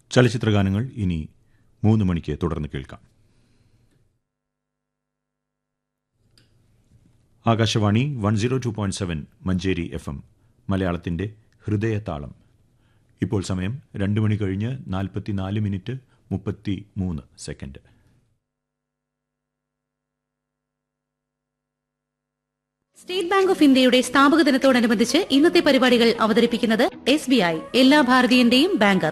ചലച്ചിത്രഗാനങ്ങൾ ഇനി മൂന്ന് മണിക്ക് തുടർന്ന് കേൾക്കാം Akashvani one zero two point seven Manjeri F M മലയാളത്തിന്റെ ഹൃദയതാളം ഇപ്പോൾ സമയം രണ്ട് മണി കഴിഞ്ഞ് നാൽപ്പത്തിനാല് മിനിറ്റ് മുപ്പത്തി മൂന്ന് സെക്കൻഡ് സ്റ്റേറ്റ് ബാങ്ക് ഓഫ് ഇന്ത്യയുടെ സ്ഥാപക ദിനത്തോടനുബന്ധിച്ച് ഇന്നത്തെ പരിപാടികൾ അവതരിപ്പിക്കുന്നത് എസ് ബി ഐ എല്ലാ ഭാരതീയന്റെയും ബാങ്കർ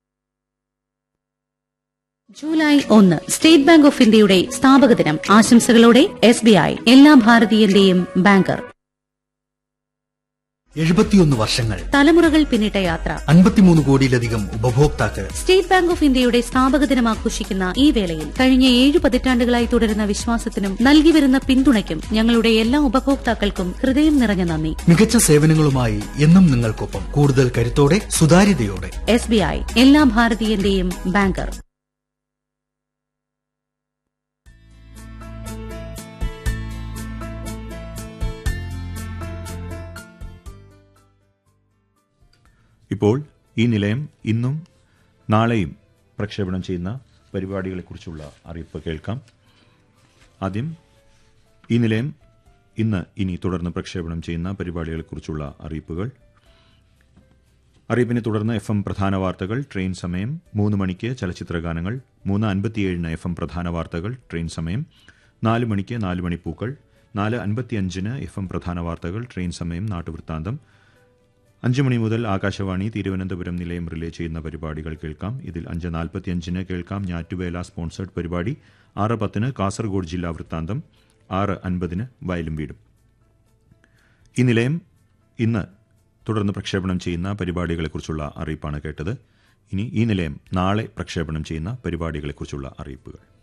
ജൂലൈ ഒന്ന് സ്റ്റേറ്റ് ബാങ്ക് ഓഫ് ഇന്ത്യയുടെ സ്ഥാപക ദിനം ആശംസകളോടെ എസ് ബി ഐ എല്ലാ ഭാരതീയന്റെയും ബാങ്കർ എഴുപത്തിയൊന്ന് വർഷങ്ങൾ തലമുറകൾ പിന്നിട്ട യാത്ര അൻപത്തിമൂന്ന് കോടിയിലധികം ഉപഭോക്താക്കൾ സ്റ്റേറ്റ് ബാങ്ക് ഓഫ് ഇന്ത്യയുടെ സ്ഥാപക ദിനം ആഘോഷിക്കുന്ന ഈ വേളയിൽ കഴിഞ്ഞ ഏഴ് പതിറ്റാണ്ടുകളായി തുടരുന്ന വിശ്വാസത്തിനും നൽകി വരുന്ന പിന്തുണയ്ക്കും ഞങ്ങളുടെ എല്ലാ ഉപഭോക്താക്കൾക്കും ഹൃദയം നിറഞ്ഞ നന്ദി മികച്ച സേവനങ്ങളുമായി എന്നും നിങ്ങൾക്കൊപ്പം കൂടുതൽ കരുത്തോടെ സുതാര്യതയോടെ എസ് ബി ഐ എല്ലാ ഭാരതീയന്റെയും ബാങ്കർ ഇപ്പോൾ ഈ നിലയം ഇന്നും നാളെയും പ്രക്ഷേപണം ചെയ്യുന്ന പരിപാടികളെക്കുറിച്ചുള്ള അറിയിപ്പ് കേൾക്കാം ആദ്യം ഈ നിലയം ഇന്ന് ഇനി തുടർന്ന് പ്രക്ഷേപണം ചെയ്യുന്ന പരിപാടികളെക്കുറിച്ചുള്ള അറിയിപ്പുകൾ അറിയിപ്പിനെ തുടർന്ന് എഫ് എം പ്രധാന വാർത്തകൾ ട്രെയിൻ സമയം മൂന്ന് മണിക്ക് ചലച്ചിത്ര ഗാനങ്ങൾ മൂന്ന് അൻപത്തിയേഴിന് എഫ് എം പ്രധാന വാർത്തകൾ ട്രെയിൻ സമയം നാല് മണിക്ക് നാല് മണി പൂക്കൾ നാല് അൻപത്തിയഞ്ചിന് എഫ് എം പ്രധാന വാർത്തകൾ ട്രെയിൻ സമയം നാട്ടുവൃത്താന്തം അഞ്ച് മണി മുതൽ ആകാശവാണി തിരുവനന്തപുരം നിലയം റിലേ ചെയ്യുന്ന പരിപാടികൾ കേൾക്കാം ഇതിൽ അഞ്ച് നാൽപ്പത്തിയഞ്ചിന് കേൾക്കാം ഞാറ്റുവേല സ്പോൺസേഡ് പരിപാടി ആറ് പത്തിന് കാസർഗോഡ് ജില്ലാ വൃത്താന്തം ആറ് അൻപതിന് വയലും വീടും ഈ നിലയം ഇന്ന് തുടർന്ന് പ്രക്ഷേപണം ചെയ്യുന്ന പരിപാടികളെക്കുറിച്ചുള്ള അറിയിപ്പാണ് കേട്ടത് ഇനി ഈ നിലയം നാളെ പ്രക്ഷേപണം ചെയ്യുന്ന പരിപാടികളെക്കുറിച്ചുള്ള അറിയിപ്പുകൾ